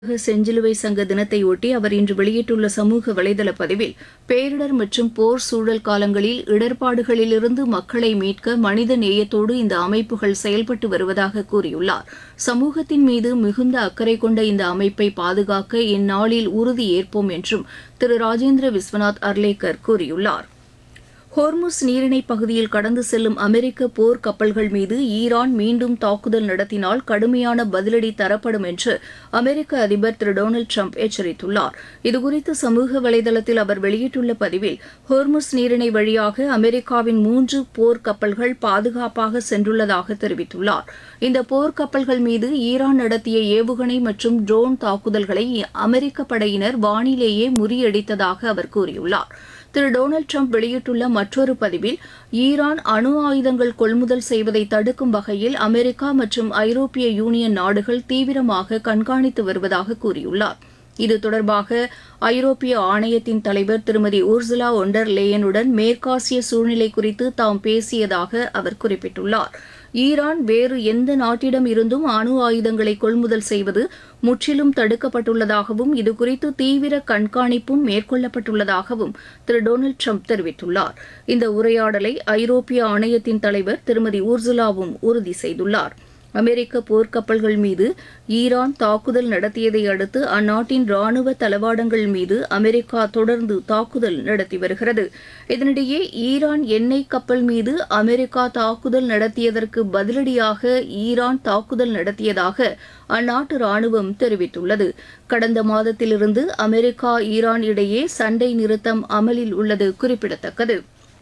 உலக செஞ்சிலுவை சங்க தினத்தையொட்டி அவர் இன்று வெளியிட்டுள்ள சமூக வலைதள பதிவில் பேரிடர் மற்றும் போர் சூழல் காலங்களில் இடர்பாடுகளிலிருந்து மக்களை மீட்க மனித நேயத்தோடு இந்த அமைப்புகள் செயல்பட்டு வருவதாக கூறியுள்ளார் சமூகத்தின் மீது மிகுந்த அக்கறை கொண்ட இந்த அமைப்பை பாதுகாக்க இந்நாளில் உறுதி ஏற்போம் என்றும் திரு ராஜேந்திர விஸ்வநாத் அர்லேக்கர் கூறியுள்ளார் ஹோர்முஸ் நீரிணைப் பகுதியில் கடந்து செல்லும் அமெரிக்க போர் கப்பல்கள் மீது ஈரான் மீண்டும் தாக்குதல் நடத்தினால் கடுமையான பதிலடி தரப்படும் என்று அமெரிக்க அதிபர் திரு டொனால்டு ட்ரம்ப் எச்சரித்துள்ளார் இதுகுறித்து சமூக வலைதளத்தில் அவர் வெளியிட்டுள்ள பதிவில் ஹோர்முஸ் நீரிணை வழியாக அமெரிக்காவின் மூன்று போர் கப்பல்கள் பாதுகாப்பாக சென்றுள்ளதாக தெரிவித்துள்ளார் இந்த போர் கப்பல்கள் மீது ஈரான் நடத்திய ஏவுகணை மற்றும் ட்ரோன் தாக்குதல்களை அமெரிக்க படையினர் வானிலேயே முறியடித்ததாக அவர் கூறியுள்ளார் திரு டொனால்டு ட்ரம்ப் வெளியிட்டுள்ள மற்றொரு பதிவில் ஈரான் அணு ஆயுதங்கள் கொள்முதல் செய்வதை தடுக்கும் வகையில் அமெரிக்கா மற்றும் ஐரோப்பிய யூனியன் நாடுகள் தீவிரமாக கண்காணித்து வருவதாக கூறியுள்ளார் இது தொடர்பாக ஐரோப்பிய ஆணையத்தின் தலைவர் திருமதி ஊர்சுலா ஒண்டர் லேயனுடன் மேற்காசிய சூழ்நிலை குறித்து தாம் பேசியதாக அவர் குறிப்பிட்டுள்ளார் ஈரான் வேறு எந்த நாட்டிடம் இருந்தும் அணு ஆயுதங்களை கொள்முதல் செய்வது முற்றிலும் தடுக்கப்பட்டுள்ளதாகவும் இதுகுறித்து தீவிர கண்காணிப்பும் மேற்கொள்ளப்பட்டுள்ளதாகவும் திரு டொனால்டு ட்ரம்ப் தெரிவித்துள்ளார் இந்த உரையாடலை ஐரோப்பிய ஆணையத்தின் தலைவர் திருமதி ஊர்சுலாவும் உறுதி செய்துள்ளார் அமெரிக்க போர்க்கப்பல்கள் மீது ஈரான் தாக்குதல் நடத்தியதை அடுத்து அந்நாட்டின் ராணுவ தளவாடங்கள் மீது அமெரிக்கா தொடர்ந்து தாக்குதல் நடத்தி வருகிறது இதனிடையே ஈரான் எண்ணெய் கப்பல் மீது அமெரிக்கா தாக்குதல் நடத்தியதற்கு பதிலடியாக ஈரான் தாக்குதல் நடத்தியதாக அந்நாட்டு ராணுவம் தெரிவித்துள்ளது கடந்த மாதத்திலிருந்து அமெரிக்கா ஈரான் இடையே சண்டை நிறுத்தம் அமலில் உள்ளது குறிப்பிடத்தக்கது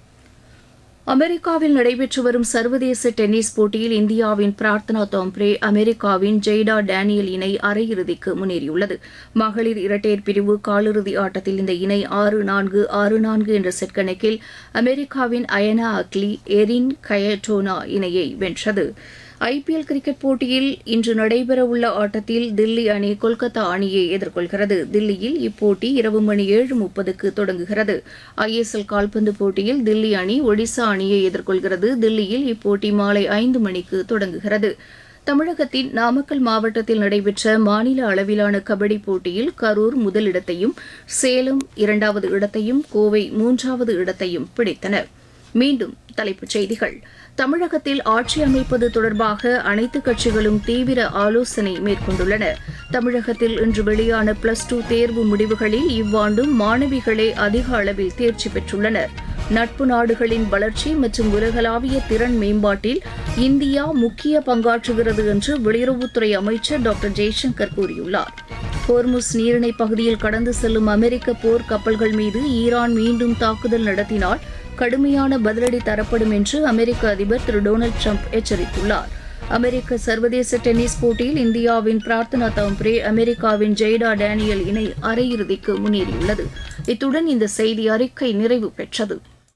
அமெரிக்காவில் நடைபெற்று வரும் சர்வதேச டென்னிஸ் போட்டியில் இந்தியாவின் பிரார்த்தனா தோம்ப்ரே அமெரிக்காவின் ஜெய்டா டேனியல் இணை அரையிறுதிக்கு முன்னேறியுள்ளது மகளிர் இரட்டையர் பிரிவு காலிறுதி ஆட்டத்தில் இந்த இணை ஆறு நான்கு ஆறு நான்கு என்ற செட் கணக்கில் அமெரிக்காவின் அயனா அக்லி எரின் கயட்டோனா இணையை வென்றது ஐபிஎல் கிரிக்கெட் போட்டியில் இன்று நடைபெறவுள்ள ஆட்டத்தில் தில்லி அணி கொல்கத்தா அணியை எதிர்கொள்கிறது தில்லியில் இப்போட்டி இரவு மணி ஏழு முப்பதுக்கு தொடங்குகிறது ஐஎஸ்எல் கால்பந்து போட்டியில் தில்லி அணி ஒடிசா அணியை எதிர்கொள்கிறது தில்லியில் இப்போட்டி மாலை ஐந்து மணிக்கு தொடங்குகிறது தமிழகத்தின் நாமக்கல் மாவட்டத்தில் நடைபெற்ற மாநில அளவிலான கபடி போட்டியில் கரூர் முதலிடத்தையும் சேலம் இரண்டாவது இடத்தையும் கோவை மூன்றாவது இடத்தையும் பிடித்தன மீண்டும் தலைப்புச் செய்திகள் தமிழகத்தில் ஆட்சி அமைப்பது தொடர்பாக அனைத்து கட்சிகளும் தீவிர ஆலோசனை மேற்கொண்டுள்ளன தமிழகத்தில் இன்று வெளியான பிளஸ் டூ தேர்வு முடிவுகளில் இவ்வாண்டும் மாணவிகளே அதிக அளவில் தேர்ச்சி பெற்றுள்ளனர் நட்பு நாடுகளின் வளர்ச்சி மற்றும் உலகளாவிய திறன் மேம்பாட்டில் இந்தியா முக்கிய பங்காற்றுகிறது என்று வெளியுறவுத்துறை அமைச்சர் டாக்டர் ஜெய்சங்கர் கூறியுள்ளார் ஹோர்முஸ் நீரிணை பகுதியில் கடந்து செல்லும் அமெரிக்க போர் கப்பல்கள் மீது ஈரான் மீண்டும் தாக்குதல் நடத்தினால் கடுமையான பதிலடி தரப்படும் என்று அமெரிக்க அதிபர் திரு டொனால்டு ட்ரம்ப் எச்சரித்துள்ளார் அமெரிக்க சர்வதேச டென்னிஸ் போட்டியில் இந்தியாவின் பிரார்த்தனா தாம்ப்ரே அமெரிக்காவின் ஜெய்டா டேனியல் இணை அரையிறுதிக்கு முன்னேறியுள்ளது இத்துடன் இந்த செய்தி அறிக்கை நிறைவு பெற்றது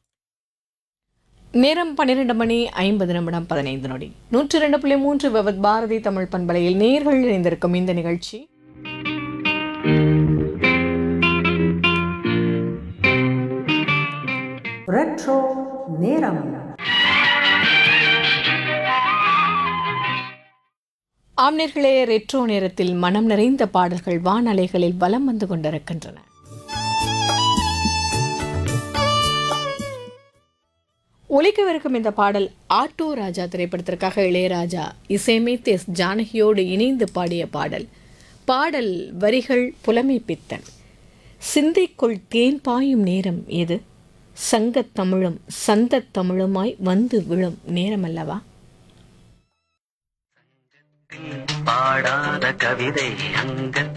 நேரம் பன்னிரண்டு மணி ஐம்பது நிமிடம் பதினைந்து நொடி நூற்றி இரண்டு புள்ளி மூன்று விவத் பாரதி தமிழ் பண்பலையில் நேர்கள் இணைந்திருக்கும் இந்த நிகழ்ச்சி ரெட்ரோ நேரம் ஆம்னர்களே ரெட்ரோ நேரத்தில் மனம் நிறைந்த பாடல்கள் வானலைகளில் வலம் வந்து கொண்டிருக்கின்றன ஒலிக்கவிருக்கும் இந்த பாடல் ஆட்டோ ராஜா திரைப்படத்திற்காக இளையராஜா இசையமைத்து எஸ் ஜானகியோடு இணைந்து பாடிய பாடல் பாடல் வரிகள் புலமை பித்தன் சிந்தைக்குள் தேன் பாயும் நேரம் எது சங்கத் தமிழும் சந்தத் தமிழுமாய் வந்து விழும் நேரம் அல்லவா பாடாத கவிதை அங்க